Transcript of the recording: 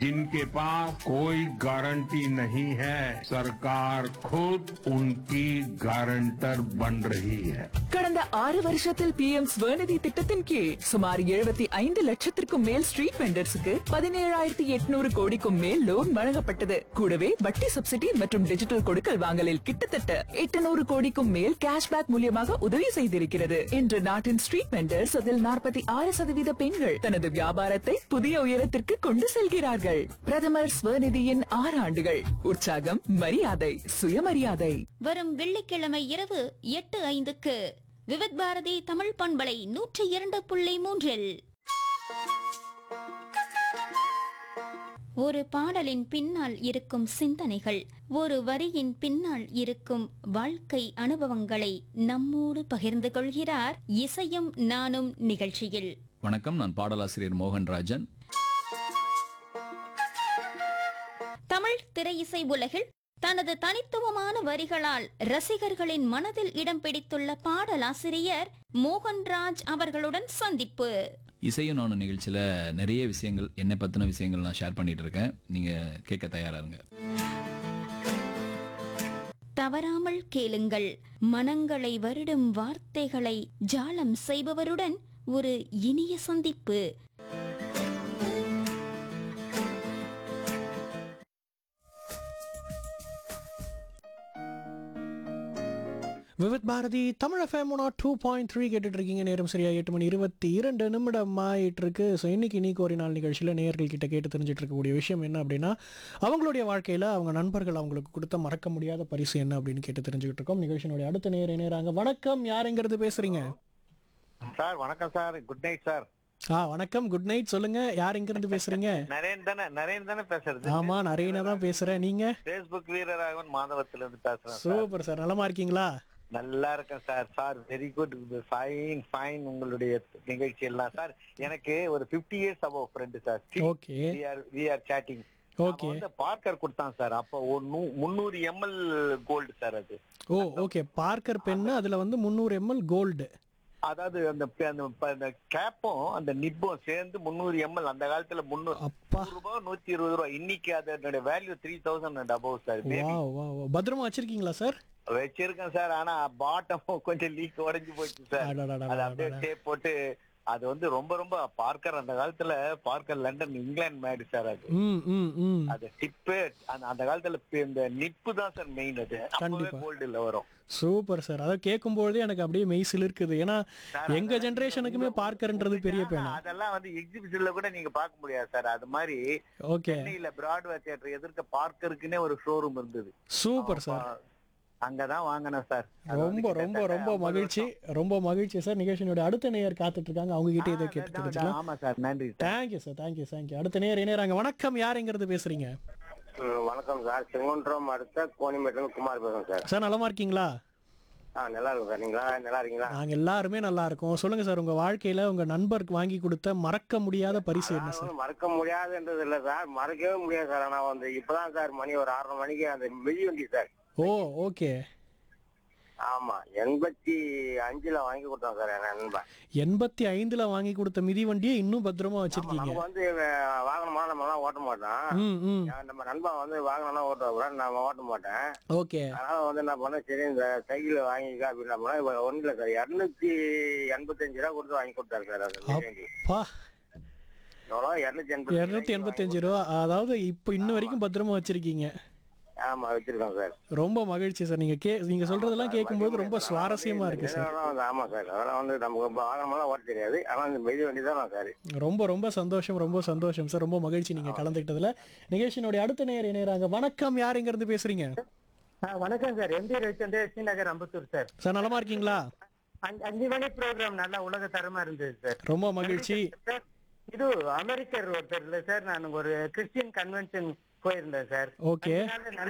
जिनके पास कोई गारंटी नहीं है सरकार खुद उनकी गारंटर बन रही है கடந்த ஆறு வருஷத்தில் பி எம் ஸ்வநிதி திட்டத்தின் கீழ் சுமார் எழுபத்தி ஐந்து லட்சத்திற்கும் மேல் ஸ்ட்ரீட் வெண்டர்ஸுக்கு பதினேழாயிரத்தி எட்நூறு கோடிக்கும் மேல் லோன் வழங்கப்பட்டது கூடவே வட்டி சப்சிடி மற்றும் டிஜிட்டல் கொடுக்கல் வாங்கலில் கிட்டத்தட்ட எட்டுநூறு கோடிக்கும் மேல் கேஷ்பேக் மூலியமாக உதவி செய்திருக்கிறது இன்று நாட்டின் ஸ்ட்ரீட் வெண்டர்ஸ் அதில் நாற்பத்தி ஆறு சதவீத பெண்கள் தனது வியாபாரத்தை புதிய உயரத்திற்கு கொண்டு செல்கிறார்கள் பிரதமர் ஸ்வநிதியின் ஆறு ஆண்டுகள் உற்சாகம் மரியாதை சுயமரியாதை வரும் வெள்ளிக்கிழமை இரவு எட்டு ஐந்துக்கு விவித் பாரதி தமிழ் பண்பலை நூற்றி இரண்டு புள்ளி மூன்றில் ஒரு பாடலின் பின்னால் இருக்கும் சிந்தனைகள் ஒரு வரியின் பின்னால் இருக்கும் வாழ்க்கை அனுபவங்களை நம்மோடு பகிர்ந்து கொள்கிறார் இசையும் நானும் நிகழ்ச்சியில் வணக்கம் நான் பாடலாசிரியர் மோகன்ராஜன் தமிழ் திரையிசை உலகில் தனது தனித்துவமான வரிகளால் ரசிகர்களின் மனதில் இடம் பிடித்துள்ள பாடலாசிரியர் மோகன்ராஜ் அவர்களுடன் சந்திப்பு இசையும் நானும் நிகழ்ச்சியில நிறைய விஷயங்கள் என்னை பத்தின விஷயங்கள் நான் ஷேர் பண்ணிட்டு இருக்கேன் நீங்க கேட்க தயாரா இருங்க தவறாமல் கேளுங்கள் மனங்களை வருடும் வார்த்தைகளை ஜாலம் செய்பவருடன் ஒரு இனிய சந்திப்பு Vividh Bharati Tamil FM one two point three கேட்டுட்டு இருக்கீங்க நேரம் சரியா எட்டு மணி இருபத்தி இரண்டு நிமிடம் ஆயிட்டு இருக்கு ஸோ இன்னைக்கு இன்னைக்கு ஒரு நாள் நிகழ்ச்சியில் நேயர்கள் கிட்ட கேட்டு தெரிஞ்சுட்டு இருக்கக்கூடிய விஷயம் என்ன அப்படின்னா அவங்களுடைய வாழ்க்கையில் அவங்க நண்பர்கள் அவங்களுக்கு கொடுத்த மறக்க முடியாத பரிசு என்ன அப்படின்னு கேட்டு தெரிஞ்சுக்கிட்டு இருக்கோம் நிகழ்ச்சியினுடைய அடுத்த நேர் நேராங்க வணக்கம் யாருங்கிறது பேசுறீங்க சார் வணக்கம் சார் குட் நைட் சார் ஆ வணக்கம் குட் நைட் சொல்லுங்க யார் எங்கிருந்து பேசுறீங்க நரேன் தானே நரேன் தானே பேசுறது ஆமா நரேனா தான் பேசுறேன் நீங்க பேஸ்புக் வீரராகவன் மாதவத்துல இருந்து பேசுறேன் சார் சூப்பர் சார் நலமா இருக்கீங்களா நல்லா இருக்கேன் sir sir very good fine fine உங்களுடைய நிகழ்ச்சி எல்லாம் சார் எனக்கு ஒரு 50 years above friend sir okay we are we are chatting okay வந்து பார்க்கர் கொடுத்தான் சார் அப்போ ஒரு நூ- முந்நூறு எம்எல் கோல்டு சார் அது ஓ ஓகே பார்க்கர் பென்னு அதுல வந்து முந்நூறு எம்எல் கோல்டு அதாவது அந்த ப- அந்த ப- அந்த கேப்பும் அந்த நிப்பும் சேர்ந்து முந்நூறு எம்எல் அந்த காலத்துல முந்நூறு அப்பா நூறு ரூபாய் நூத்தி இருபது ரூபாய் இன்னைக்கு அதோட value three thousand and above sir வா வா வா பத்திரமா வச்சிருக்கீங்களா சார் வச்சிருக்கேன் சார் ஆனா பாட்டம் கொஞ்சம் லீக் உடைஞ்சு போச்சு சார் அடடடடடடட. அது அப்படியே டேப் போட்டு அது வந்து ரொம்ப ரொம்ப பார்க்கர் அந்த காலத்துல பார்க்கர் லண்டன் இங்கிலாந்து மேடு சார் அது ம் ம் ம் அது டிப்பு அந்த அந்த காலத்துல பி- இந்த நிப்பு தான் சார் மெயின் அது அப்பவே கண்டிப்பா. கோல்டுல வரும் சூப்பர் சார் அதை கேட்கும்பொழுதே எனக்கு அப்படியே மெய் சிலிர்க்குது ஏன்னா சார், எங்க அதெல்லாம் ஜெனரேஷனுக்குமே நீங்க- பார்க்கர்ன்றது பெரிய பேனா அதெல்லாம் வந்து எக்ஸிபிஷன்ல கூட நீங்க பார்க்க முடியாது சார் அது மாதிரி ஓகே சென்னையில பிராட்வே தியேட்டர் எதிர்க்க பார்க்கருக்குன்னே ஒரு ஷோரூம் இருந்தது சூப்பர் சார் அங்கதான் வாங்கினேன் சார் அது வந்து ரொம்ப ரொம்ப கிட்டத்தட்ட ரொம்ப 50 மகிழ்ச்சி ரொம்ப மகிழ்ச்சி சார் நிகழ்ச்சியோட அடுத்த நேயர் காத்துட்டு இருக்காங்க அவங்க கிட்ட இதை வருஷம். கேட்டு ஆ, தெரிஞ்சுக்கலாம் ஆமா சார் நன்றி sir thank you sir thank you thank you அடுத்த நேயர் இணையறாங்க வணக்கம் யாருங்கிறது பேசுறீங்க ம், வணக்கம் சார் செங்குன்றம் அடுத்த கோணிமேட்டில் குமார் பேசுறேன் சார் சார் நலமா இருக்கீங்களா ஆ நல்லா இருக்கும் சார் நீங்களா நல்லா இருக்கீங்களா நாங்க எல்லாருமே நல்லா இருக்கோம் சொல்லுங்க சார் உங்க வாழ்க்கையில உங்க நண்பருக்கு வாங்கி கொடுத்த மறக்க முடியாத பரிசு என்ன சார் அதாவது மறக்க முடியாதுன்றது இல்ல சார் மறக்கவே முடியாது சார் ஆனா வந்து இப்பதான் சார் மணி ஒரு ஆறரை மணிக்கு அந்த மிதிவண்டி சார் ஓ ஓகே ஆமா எண்பத்தி அஞ்சுல வாங்கி கொடுத்தான் சார் என் நண்பன் எண்பத்தி ஐந்துல வாங்கி கொடுத்த மிதிவண்டியை இன்னும் பத்திரமா ஆமா, வச்சிருக்கீங்க நமக்கு வந்து அஹ், வாகனமா நம்ம எல்லாம் ஓட்ட மாட்டோம் ம் ம் ஏன் நம்ம நண்பன் வந்து வாகனம் ஓட்ட நம்ம ஓட்ட மாட்டேன் ஓகே அதனால வந்து என்ன பண்ணேன் சரி இந்த சைக்கிள் வாங்கிக்க அப்படின்னு போனா ஒன்றும் இல்லை சார் இரநூத்தி எண்பத்தஞ்சு ரூபா கொடுத்து வாங்கி கொடுத்தாரு சார் அந்த மிதிவண்டி பா எவ்வளோ இரநூத்தி எண்பத்தி இருநூத்தி எண்பத்தஞ்சு ரூபா அதாவது இப்போ இன்ன வரைக்கும் பத்திரமா வச்சிருக்கீங்க ஆமா வச்சிருக்கோம் சார் ரொம்ப மகிழ்ச்சி சார் நீங்க கே நீங்க சொல்றதெல்லாம் கேட்கும்போது ரொம்ப சுவாரஸ்யமா இருக்கு சார் இதெல்லாம் வந்து ஆமா சார் அதெல்லாம் வந்து நமக்கு வாகனமெல்லாம் ஓட்ட தெரியாது ஆனா இந்த மிதி வண்டி தான் சார் ரொம்ப ரொம்ப சந்தோஷம் ரொம்ப சந்தோஷம் சார் ரொம்ப மகிழ்ச்சி நீங்க கலந்துக்கிட்டதுல நிகழ்ச்சியினுடைய அடுத்த நேர் இணையறாங்க வணக்கம் யார் எங்க இருந்து பேசுறீங்க வணக்கம் sir M P Ravichandra Srinagar Ambattur sir sir நலமா இருக்கீங்களா அஞ்சு- அஞ்சு மணி ப்ரோக்ராம் நல்லா உலக தரமா இருந்தது சார் ரொம்ப மகிழ்ச்சி சார் இது அமெரிக்கர் ஒருத்தர் இல்ல சார் நான் ஒரு கிறிஸ்டியன் கன்வென்ஷன் போயிருந்தேன் சார் ஓகே அதனால நல்ல